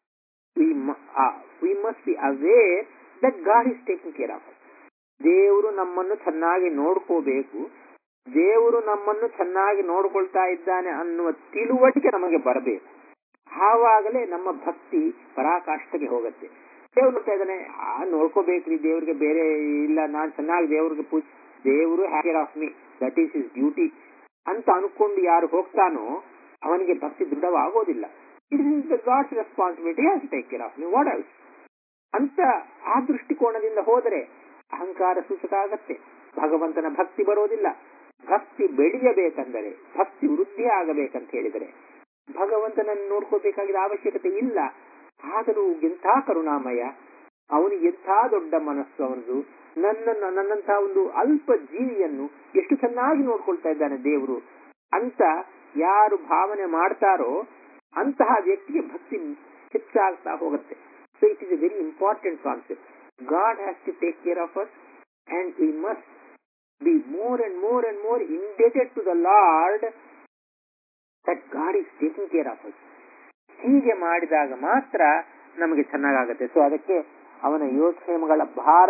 we must be aware that God is taking care of ದೇವರು ನಮ್ಮನ್ನು ಚೆನ್ನಾಗಿ ನೋಡ್ಕೋಬೇಕು ದೇವರು ನಮ್ಮನ್ನು ಚೆನ್ನಾಗಿ ನೋಡ್ಕೊಳ್ತಾ ಇದ್ದಾನೆ ಅನ್ನುವ ತಿಳುವಳಿಕೆ ನಮಗೆ ಬರಬೇಕು ಆವಾಗಲೇ ನಮ್ಮ ಭಕ್ತಿ ಪರಾಕಾಷ್ಠಗೆ ಹೋಗುತ್ತೆ ದೇವ್ರು ನೋಡ್ತಾ ಇದ್ದಾನೆ ಆ ನೋಡ್ಕೋಬೇಕ್ರಿ ದೇವ್ರಿಗೆ ಬೇರೆ ಇಲ್ಲ ನಾನ್ ಚೆನ್ನಾಗಿ ದೇವ್ರಿಗೆ ಪೂಜೆ ದೇವರು hacker of me that is is duty ಅಂತ ಅನ್ಕೊಂಡು ಯಾರು ಹೋಗ್ತಾನೋ ಅವನಿಗೆ ಭಕ್ತಿ ದೃಢವಾಗೋದಿಲ್ಲ it is the God's responsibility has take care of me what else ಅಂತ ಆ ದೃಷ್ಟಿಕೋನದಿಂದ ಹೋದರೆ ಅಹಂಕಾರ ಸೂಚಕ ಆಗತ್ತೆ ಭಗವಂತನ ಭಕ್ತಿ ಬರೋದಿಲ್ಲ ಭಕ್ತಿ ಬೆಳೆಯಬೇಕಂದರೆ ಭಕ್ತಿ ವೃದ್ಧಿ ಆಗಬೇಕಂತ ಹೇಳಿದರೆ ಭಗವಂತನನ್ನು ನೋಡ್ಕೋಬೇಕಾಗಿದ್ದ ಅವಶ್ಯಕತೆ ಇಲ್ಲ ಆದರೂ ಎಂಥ ಕರುಣಾಮಯ ಅವನಿಗೆ ಎಂಥ ದೊಡ್ಡ ಮನಸ್ಸು ಅವನದು ನನ್ನ ನನ್ನಂಥ ಒಂದು ಅಲ್ಪ ಜೀವಿಯನ್ನು ಎಷ್ಟು ಚೆನ್ನಾಗಿ ನೋಡ್ಕೊಳ್ತಾ ಇದ್ದಾನೆ ದೇವರು ಅಂತ ಯಾರು ಭಾವನೆ ಮಾಡ್ತಾರೋ ಅಂತಹ ವ್ಯಕ್ತಿಗೆ ಭಕ್ತಿ ಹೆಚ್ಚಾಗ್ತಾ ಹೋಗುತ್ತೆ so it is a very important concept God has to take care of us and we must be more and more and more indebted to the lord that God is taking care of us ಹೀಗೆ ಮಾಡಿದಾಗ ಮಾತ್ರ ನಮಗೆ ಚೆನ್ನಾಗಾಗುತ್ತೆ ಸೊ ಅದಕ್ಕೆ ಅವನ ಯೋಗಕ್ಷೇಮಗಳ ಭಾರ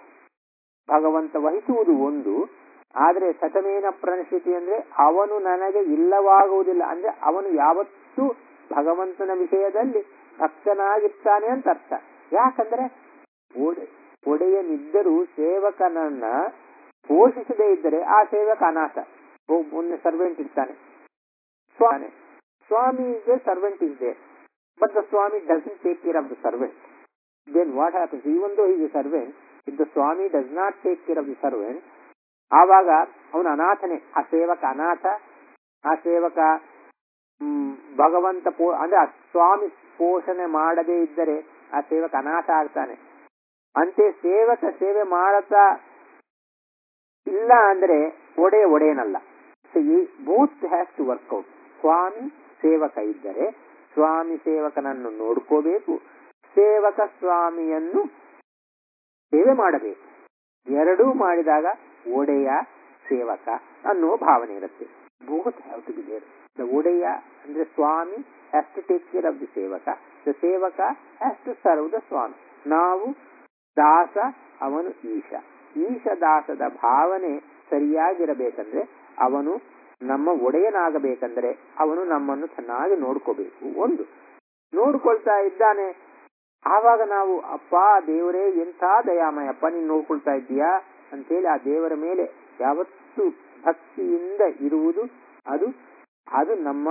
ಭಗವಂತ ವಹಿಸುವುದು ಒಂದು ಆದರೆ ಸತಮೇನ ಪ್ರಣಶ್ಯತಿ ಅಂದ್ರೆ ಅವನು ನನಗೆ ಇಲ್ಲವಾಗುವುದಿಲ್ಲ ಅಂದ್ರೆ ಅವನು ಯಾವತ್ತೂ ಭಗವಂತನ ವಿಷಯದಲ್ಲಿ ಭಕ್ತನಾಗಿರ್ತಾನೆ ಅಂತ ಅರ್ಥ ಯಾಕಂದ್ರೆ ಒಡೆ ಒಡೆಯನಿದ್ದರೂ ಸೇವಕನನ್ನ ಪೋಷಿಸದೇ ಇದ್ದರೆ ಆ ಸೇವಕ ಅನಾಥ ಮೊನ್ನೆ ಸರ್ವೆಂಟ್ ಇರ್ತಾನೆ ಸ್ವಾಮಿ ಸ್ವಾಮಿಗೆ servant is there but the swami doesn't take care of the servant then what happens even though is a servant if the swami does not take care of the servant ಆವಾಗ ಅವನು ಅನಾಥನೇ ಆ ಸೇವಕ ಅನಾಥ ಆ ಸೇವಕ ಹ್ಮ್, ಭಗವಂತ ಪೋ ಅಂದ್ರೆ ಆ ಸ್ವಾಮಿ ಪೋಷಣೆ ಮಾಡದೇ ಇದ್ದರೆ ಆ ಸೇವಕ ಅನಾಥ ಆಗ್ತಾನೆ ಅಂತೆ ಸೇವಕ ಸೇವೆ ಮಾಡತಾ ಇಲ್ಲ ಅಂದ್ರೆ ಒಡೆ ಒಡೆಯನಲ್ಲ ಸೊ ಈ ಬೂತ್ ಹ್ಯಾಸ್ ಟು ವರ್ಕ್ಔಟ್ ಸ್ವಾಮಿ ಸೇವಕ ಇದ್ದರೆ ಸ್ವಾಮಿ ಸೇವಕನನ್ನು ನೋಡ್ಕೋಬೇಕು ಸೇವಕ ಸ್ವಾಮಿಯನ್ನು ಸೇವೆ ಮಾಡಬೇಕು ಎರಡೂ ಮಾಡಿದಾಗ ಒಡೆಯ ಸೇವಕ ಅನ್ನೋ ಭಾವನೆ ಇರುತ್ತೆ both have to be there the ಒಡೆಯ ಅಂದ್ರೆ swami has to take care of the sevaka the sevaka has to serve the swami ನಾವು ದಾಸ ಅವನು ಈಶ ಈಶ ದಾಸದ ಭಾವನೆ ಸರಿಯಾಗಿರಬೇಕಂದ್ರೆ ಅವನು ನಮ್ಮ ಒಡೆಯನಾಗಬೇಕಂದ್ರೆ ಅವನು ನಮ್ಮನ್ನು ಚೆನ್ನಾಗಿ ನೋಡ್ಕೋಬೇಕು ಒಂದು ನೋಡ್ಕೊಳ್ತಾ ಇದ್ದಾನೆ ಆವಾಗ ನಾವು ಅಪ್ಪ ದೇವರೇ ಎಂಥ ದಯಾಮಯಪ್ಪ ನೀನು ನೋಡ್ಕೊಳ್ತಾ ಇದ್ದೀಯಾ ಅಂತೇಳಿ ಆ ದೇವರ ಮೇಲೆ ಯಾವತ್ತು ಭಕ್ತಿಯಿಂದ ಇರುವುದು ಅದು ಅದು ನಮ್ಮ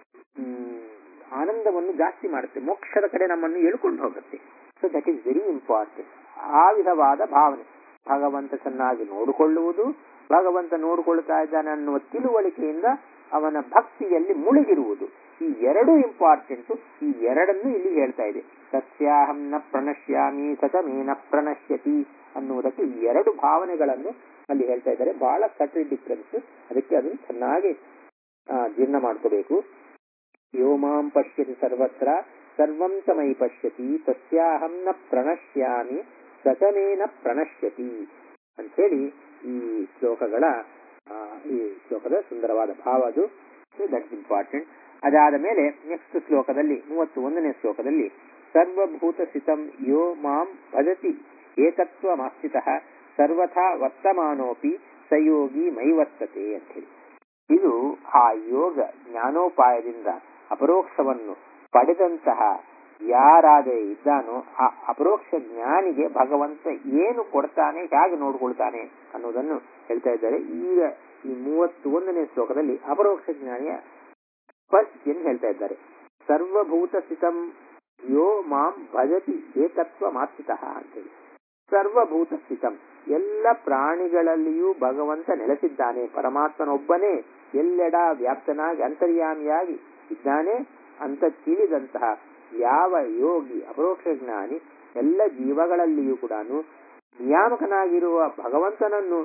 ಮ್, ಆನಂದವನ್ನು ಜಾಸ್ತಿ ಮಾಡುತ್ತೆ ಮೋಕ್ಷದ ಕಡೆ ನಮ್ಮನ್ನು ಎಳ್ಕೊಂಡು ಹೋಗುತ್ತೆ so that is very important ಆ ವಿಧವಾದ ಭಾವನೆ ಭಗವಂತ ಚೆನ್ನಾಗಿ ನೋಡಿಕೊಳ್ಳುವುದು ಭಗವಂತ ನೋಡಿಕೊಳ್ತಾ ಇದ್ದಾನೆ ಅನ್ನುವ ತಿಳುವಳಿಕೆಯಿಂದ ಅವನ ಭಕ್ತಿಯಲ್ಲಿ ಮುಳುಗಿರುವುದು ಈ ಎರಡು ಇಂಪಾರ್ಟೆಂಟ್ ಈ ಎರಡನ್ನು ಇಲ್ಲಿ ಹೇಳ್ತಾ ಇದೆ ಸಸ್ಯಾಹಂ ನ ಪ್ರಣಶ್ಯಾಮಿ ಸತಮೇನ ಪ್ರಣಶ್ಯತಿ ಅನ್ನುವುದಕ್ಕೆ ಈ ಎರಡು ಭಾವನೆಗಳನ್ನು ಅಲ್ಲಿ ಹೇಳ್ತಾ ಇದ್ದಾರೆ ಬಹಳ ಕಟ್ರಿ ಡಿಫ್ರೆನ್ಸ್ ಅದಕ್ಕೆ ಅದನ್ನು ಚೆನ್ನಾಗಿ ಆ, ಜೀರ್ಣ ಮಾಡ್ಕೋಬೇಕು ಯೋ ಮಾಂ ಪಶ್ಯತಿ ಸರ್ವತ್ರ ಸರ್ವಂ ಸ ಮೈ ಪಶ್ಯತಿ ತಸ್ಯಾಹಂ ನ ಪ್ರಣಶ್ಯಾಮಿ ಸತಮೇನ ಪ್ರಣಶ್ಯತಿ ಅಂಥೇಳಿ ಈ ಶ್ಲೋಕಗಳ ಆ, ಈ ಶ್ಲೋಕದ ಸುಂದರವಾದ ಭಾವ ಅದು ದಟ್ಸ್ ಇಂಪಾರ್ಟೆಂಟ್ ಅದಾದ ಮೇಲೆ ನೆಕ್ಸ್ಟ್ ಶ್ಲೋಕದಲ್ಲಿ ಮೂವತ್ತು ಒಂದನೇ ಶ್ಲೋಕದಲ್ಲಿ ಸರ್ವಭೂತ ಸ್ಥಿತಂ ಯೋ ಮಾಂ ಭಜತಿ ಏಕತ್ವ ಮಾಸ್ಥಿತಃ ಸರ್ವಥಾ ವರ್ತಮಾನೋಪಿ ಸಯೋಗಿ ಮೈವರ್ತತೆ ಅಂತೇಳಿ ಇದು ಆ ಯೋಗ ಜ್ಞಾನೋಪಾಯದಿಂದ ಅಪರೋಕ್ಷವನ್ನು ಪಡೆದಂತಹ ಯಾರಾದರೆ ಇದ್ದಾನೋ ಆ ಅಪರೋಕ್ಷ ಜ್ಞಾನಿಗೆ ಭಗವಂತ ಏನು ಕೊಡ್ತಾನೆ ಹೇಗೆ ನೋಡ್ಕೊಳ್ತಾನೆ ಅನ್ನೋದನ್ನು ಹೇಳ್ತಾ ಇದ್ದಾರೆ ಈಗ ಈ ಮೂವತ್ತು ಒಂದನೇ ಶ್ಲೋಕದಲ್ಲಿ ಅಪರೋಕ್ಷ ಜ್ಞಾನಿಯ ಪರಿಸ್ಥಿತಿಯನ್ನು ಹೇಳ್ತಾ ಇದ್ದಾರೆ ಸರ್ವಭೂತ ಸ್ಥಿತಂ ಯೋ ಮಾಂ ಭಜತಿ ಏಕತ್ವ ಮಾಸ್ಥಿತಃ ಅಂತೇಳಿ ಸರ್ವಭೂತ ಸ್ಥಿತಂ ಎಲ್ಲ ಪ್ರಾಣಿಗಳಲ್ಲಿಯೂ ಭಗವಂತ ನೆಲೆಸಿದ್ದಾನೆ ಪರಮಾತ್ಮನೊಬ್ಬನೇ ಎಲ್ಲೆಡ ವ್ಯಾಪ್ತನಾಗಿ ಅಂತರ್ಯಾಮಿಯಾಗಿ ಇದ್ದಾನೆ ಅಂತ ತಿಳಿದಂತಹ ಯಾವ ಯೋಗಿ ಅಪರೋಕ್ಷ ಜ್ಞಾನಿ ಎಲ್ಲ ಜೀವಗಳಲ್ಲಿಯೂ ಕೂಡ ನಿಯಾಮಕನಾಗಿರುವ ಭಗವಂತನನ್ನು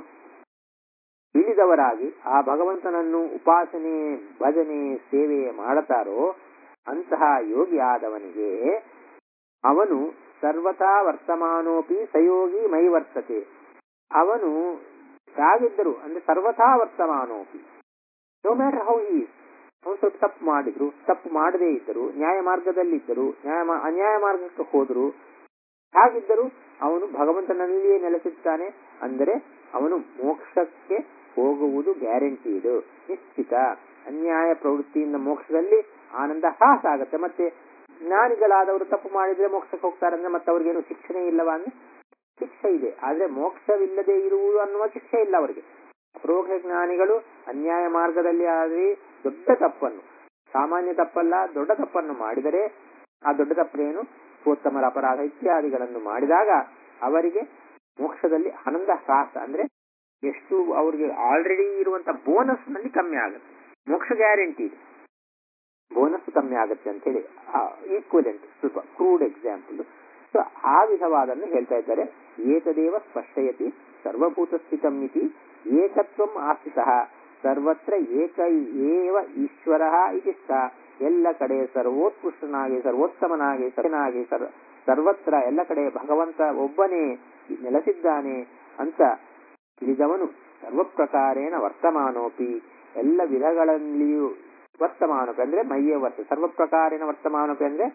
ತಿಳಿದವರಾಗಿ ಆ ಭಗವಂತನನ್ನು ಉಪಾಸನೆ ಭಜನೆ ಸೇವೆ ಮಾಡುತ್ತಾರೋ ಅಂತಹ ಯೋಗಿ ಆದವನಿಗೆ ಅವನು ಸರ್ವತಾ ವರ್ತಮಾನೋಪಿ ಸಯೋಗಿ ಮೈ ವರ್ತತೆ ಅವನು ಹೇಗಿದ್ದರು ಅಂದ್ರೆ ಸರ್ವಥಾ ವರ್ತಮಾನೋಪಿ ನೋ ಮ್ಯಾಟರ್ ಹೌ ಈಸ್ ಅವನು ಸ್ವಲ್ಪ ತಪ್ಪು ಮಾಡಿದ್ರು ತಪ್ಪು ಮಾಡದೇ ಇದ್ದರು ನ್ಯಾಯ ಮಾರ್ಗದಲ್ಲಿದ್ದರು ನ್ಯಾಯ ಮಾ- ಅನ್ಯಾಯ ಮಾರ್ಗಕ್ಕೆ ಹೋದರು ಹಾಗಿದ್ದರೂ ಅವನು ಭಗವಂತನಲ್ಲಿಯೇ ನೆಲೆಸಿರ್ತಾನೆ ಅಂದರೆ ಅವನು ಮೋಕ್ಷಕ್ಕೆ ಹೋಗುವುದು ಗ್ಯಾರಂಟೀಡು ನಿಶ್ಚಿತ ಅನ್ಯಾಯ ಪ್ರವೃತ್ತಿಯಿಂದ ಮೋಕ್ಷದಲ್ಲಿ ಆನಂದ ಹ್ರಾಸ ಆಗುತ್ತೆ ಮತ್ತೆ ಜ್ಞಾನಿಗಳಾದವರು ತಪ್ಪು ಮಾಡಿದ್ರೆ ಮೋಕ್ಷಕ್ಕೆ ಹೋಗ್ತಾರೆ ಅಂದ್ರೆ ಮತ್ತೆ ಅವ್ರಿಗೇನು ಶಿಕ್ಷಣೆ ಇಲ್ಲವಾ ಅಂದ್ರೆ ಶಿಕ್ಷೆ ಇದೆ ಆದ್ರೆ ಮೋಕ್ಷವಿಲ್ಲದೆ ಇರುವುದು ಅನ್ನುವ ಶಿಕ್ಷೆ ಇಲ್ಲ ಅವರಿಗೆ ಅಪರೋಕ್ಷ ಜ್ಞಾನಿಗಳು ಅನ್ಯಾಯ ಮಾರ್ಗದಲ್ಲಿ ಆದ್ರೆ ದೊಡ್ಡ ತಪ್ಪನ್ನು ಸಾಮಾನ್ಯ ತಪ್ಪಲ್ಲ ದೊಡ್ಡ ತಪ್ಪನ್ನು ಮಾಡಿದರೆ ಆ ದೊಡ್ಡ ತಪ್ಪೇನು ಉತ್ತಮರ ಅಪರಾಧ ಇತ್ಯಾದಿಗಳನ್ನು ಮಾಡಿದಾಗ ಅವರಿಗೆ ಮೋಕ್ಷದಲ್ಲಿ ಆನಂದ ಹ್ರಾಸ ಅಂದ್ರೆ ಎಷ್ಟು ಅವ್ರಿಗೆ ಆಲ್ರೆಡಿ ಇರುವಂತ ಬೋನಸ್ ನಲ್ಲಿ ಕಮ್ಮಿ ಆಗುತ್ತೆ ಮೋಕ್ಷ ಗ್ಯಾರಂಟಿ ಇದೆ ಬೋನಸ್ ಕಮ್ಮಿ ಆಗುತ್ತೆ ಅಂತ ಹೇಳಿ ಈಕ್ವಲೆಂಟ್ ಸ್ವಲ್ಪ ಕ್ರೂಡ್ ಎಕ್ಸಾಂಪಲ್ ಸೊ ಆ ವಿಧವಾದನ್ನು ಹೇಳ್ತಾ ಇದ್ದಾರೆ ಏತದೇವ ಸ್ಪಷ್ಟಯತಿ ಸರ್ವಭೂತ ಸ್ಥಿತಂ ಇತಿ ಏಕತ್ವಂ ಆಸ್ಥಿತಃ ಸರ್ವತ್ರ ಏಕ ಏವ ಈಶ್ವರ ಇತಿ ಸ ಎಲ್ಲ ಕಡೆ ಸರ್ವೋತ್ಕೃಷ್ಟನಾಗಿ ಸರ್ವೋತ್ತಮನಾಗಿ ಸತ್ಯನಾಗಿ ಸರ್ವ ಸರ್ವತ್ರ ಎಲ್ಲ ಕಡೆ ಭಗವಂತ ಒಬ್ಬನೇ ನೆಲೆಸಿದ್ದಾನೆ ಅಂತ ತಿಳಿದವನು ಸರ್ವ ಪ್ರಕಾರೇಣ ವರ್ತಮಾನೋಪಿ ಎಲ್ಲ ವಿಧಗಳಲ್ಲಿಯೂ ವರ್ತಮಾನೋಪಿ ಅಂದ್ರೆ ಮೈಯ ವರ್ತ ಸರ್ವ ಪ್ರಕಾರೇಣ ವರ್ತಮಾನೋಪಿ ಅಂದ್ರೆ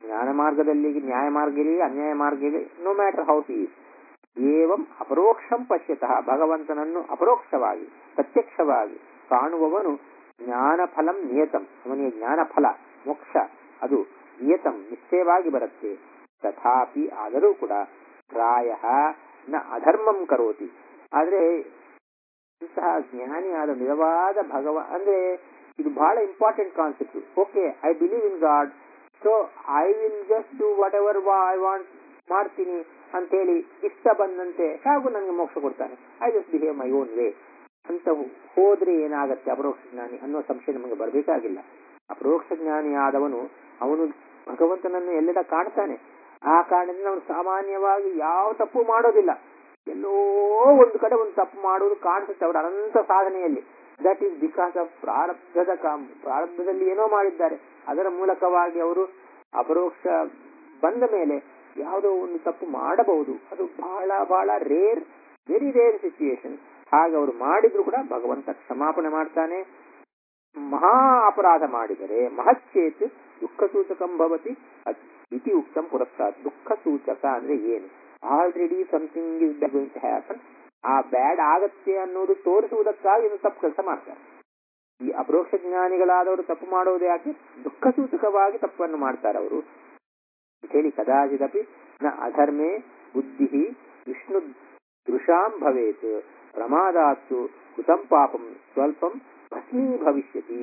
ಜ್ಞಾನ ಮಾರ್ಗದಲ್ಲಿ ನ್ಯಾಯ ಮಾರ್ಗ ಇರಲಿ ಅನ್ಯಾಯ ಮಾರ್ಗ ಇರಲಿ no matter how he is ಏವಂ ಅಪರೋಕ್ಷಂ ಪಶ್ಯತಃ ಭಗವಂತನನ್ನು ಅಪರೋಕ್ಷವಾಗಿ ಪ್ರತ್ಯಕ್ಷವಾಗಿ ಕಾಣುವವನು ಜ್ಞಾನ ಫಲಂ ನಿಯತಂ ಅವನಿಗೆ ಜ್ಞಾನ ಫಲ ಮೋಕ್ಷ ಅದು ನಿಯತಂ ನಿಶ್ಚಯವಾಗಿ ಬರುತ್ತೆ ತಥಾಪಿ ಆದರೂ ಕೂಡ ಪ್ರಾಯ ನ ಅಧರ್ಮಂ ಕರೋತಿ ಆದ್ರೆ ಇಂತಹ ಜ್ಞಾನಿಯಾದ ನಿಜವಾದ ಭಗವ ಅಂದ್ರೆ ಇದು ಬಹಳ important concept okay I believe in God so I will just do whatever I want ಮಾಡ್ತೀನಿ ಅಂತೇಳಿ ಇಷ್ಟ ಬಂದಂತೆ ಹೇಗೂ ನನಗೆ ಮೋಕ್ಷ ಕೊಡ್ತಾನೆ I just behave my own way ಅಂತ ಹೋದ್ರೆ ಏನಾಗತ್ತೆ ಅಪರೋಕ್ಷ ಜ್ಞಾನಿ ಅನ್ನೋ ಸಂಶಯ ನಮಗೆ ಬರಬೇಕಾಗಿಲ್ಲ ಅಪರೋಕ್ಷ ಜ್ಞಾನಿ ಆದವನು ಅವನು ಭಗವಂತನನ್ನು ಎಲ್ಲೆಡ ಕಾಣ್ತಾನೆ ಆ ಕಾರಣದಿಂದ ಅವನು ಸಾಮಾನ್ಯವಾಗಿ ಯಾವ ತಪ್ಪು ಮಾಡೋದಿಲ್ಲ ಎಲ್ಲೋ ಒಂದು ಕಡೆ ಒಂದು ತಪ್ಪು ಮಾಡುವುದು ಕಾಣಿಸುತ್ತೆ ಅವರ ಅನಂತ ಸಾಧನೆಯಲ್ಲಿ ದಟ್ ಈಸ್ ಬಿಕಾಸ್ ಆಫ್ ಪ್ರಾರಬ್ಧದ ಕಾಮ್ ಪ್ರಾರಬ್ಧದಲ್ಲಿ ಏನೋ ಮಾಡಿದ್ದಾರೆ ಅದರ ಮೂಲಕವಾಗಿ ಅವರು ಅಪರೋಕ್ಷ ಬಂದ ಮೇಲೆ ಯಾವುದೋ ಒಂದು ತಪ್ಪು ಮಾಡಬಹುದು ಅದು ಬಹಳ ಬಹಳ ರೇರ್ ವೆರಿ ರೇರ್ ಸಿಚುಯೇಷನ್ ಹಾಗೆ ಅವರು ಮಾಡಿದ್ರು ಕೂಡ ಭಗವಂತ ಕ್ಷಮಾಪಣೆ ಮಾಡ್ತಾನೆ ಮಹಾ ಅಪರಾಧ ಮಾಡಿದರೆ ಮಹಚ್ಚೇತ್ ದುಃಖ ಸೂಚಕಂ ಭವತಿ ಅದ್- ಇತಿ ಉಕ್ತಂ ಪುರಸ್ತಾತ್ ದುಃಖ ಸೂಚಕ ಅಂದ್ರೆ ಏನು already something is going to happen ಆ ಬ್ಯಾಡ್ ಆಗತ್ತೆ ಅನ್ನೋದು ತೋರಿಸುವುದಕ್ಕಾಗಿ ಇದು ತಪ್ಪು ಕೆಲಸ ಮಾಡ್ತಾರೆ ಈ ಅಪರೋಕ್ಷ ಜ್ಞಾನಿಗಳಾದವರು ತಪ್ಪು ಮಾಡೋದು ಯಾಕೆ ದುಃಖ ಸೂಚಕವಾಗಿ ತಪ್ಪನ್ನು ಮಾಡ್ತಾರೆ ಅವರು ಹೇಳಿ ಕದಾಚಿದಪಿ ನ ಅಧರ್ಮೇ ಬುದ್ಧಿ ವಿಷ್ಣು ದೃಶಾಂ ಭವೇತ್ ಪ್ರಮಾದಾತ್ತು ಕುತಂ ಪಾಪಂ ಸ್ವಲ್ಪಂ ಭಸ್ಮೀ ಭವಿಷ್ಯತಿ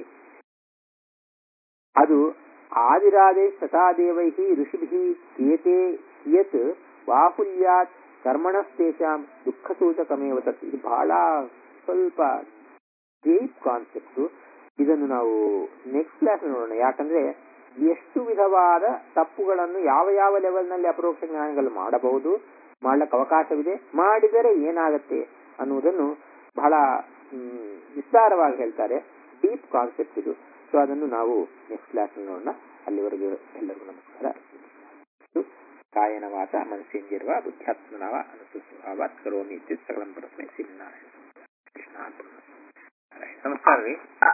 ಅದು ಆದಿರಾಜೇ ಶತಾದೇವೈ ಋಷಿಭಿ ಕ್ರಿಯತೆ ಕಿಯತ್ ಬಾಹುಲ್ಯಾತ್ ಕರ್ಮಣಸ್ತೇಷಾಂ ದುಃಖ ಸೂಚಕಮೇವ ತತ್ ಇದು ಬಹಳ ಸ್ವಲ್ಪ ಡೀಪ್ ಕಾನ್ಸೆಪ್ಟ್ ಇದನ್ನು ನಾವು ನೆಕ್ಸ್ಟ್ ಕ್ಲಾಸ್ ನೋಡೋಣ ಯಾಕಂದ್ರೆ ಎಷ್ಟು ವಿಧವಾದ ತಪ್ಪುಗಳನ್ನು ಯಾವ ಯಾವ ಲೆವೆಲ್ನಲ್ಲಿ ಅಪರೋಕ್ಷ ಜ್ಞಾನಿಗಳು ಮಾಡಬಹುದು ಮಾಡ್ಲಿಕ್ಕೆ ಅವಕಾಶವಿದೆ ಮಾಡಿದರೆ ಏನಾಗತ್ತೆ ಅನ್ನುವುದನ್ನು ಬಹಳ ಮ್, ವಿಸ್ತಾರವಾಗಿ ಹೇಳ್ತಾರೆ ಡೀಪ್ ಕಾನ್ಸೆಪ್ಟ್ ಇದು ಸೊ ಅದನ್ನು ನಾವು ನೆಕ್ಸ್ಟ್ ಕ್ಲಾಸ್ ನೋಡೋಣ ಅಲ್ಲಿವರೆಗೂ ಎಲ್ಲರಿಗೂ ನಮಸ್ಕಾರ ಇದು ಕಾಯನ ವಾಚ ಮನಸ್ಸಿಂದಿರುವ ಬುದ್ಧ್ಯಾತ್ಮನವ ಅನುಸುಸ್ವಭಾವಾತ್ ಕರೋಮಿ ಇತ್ಯುತ್ ಸಕಲಂ ಪರಸ್ಮೈ ಶ್ರೀನಾರಾಯಣ ಕೃಷ್ಣ ನಮಸ್ಕಾರ ರೀ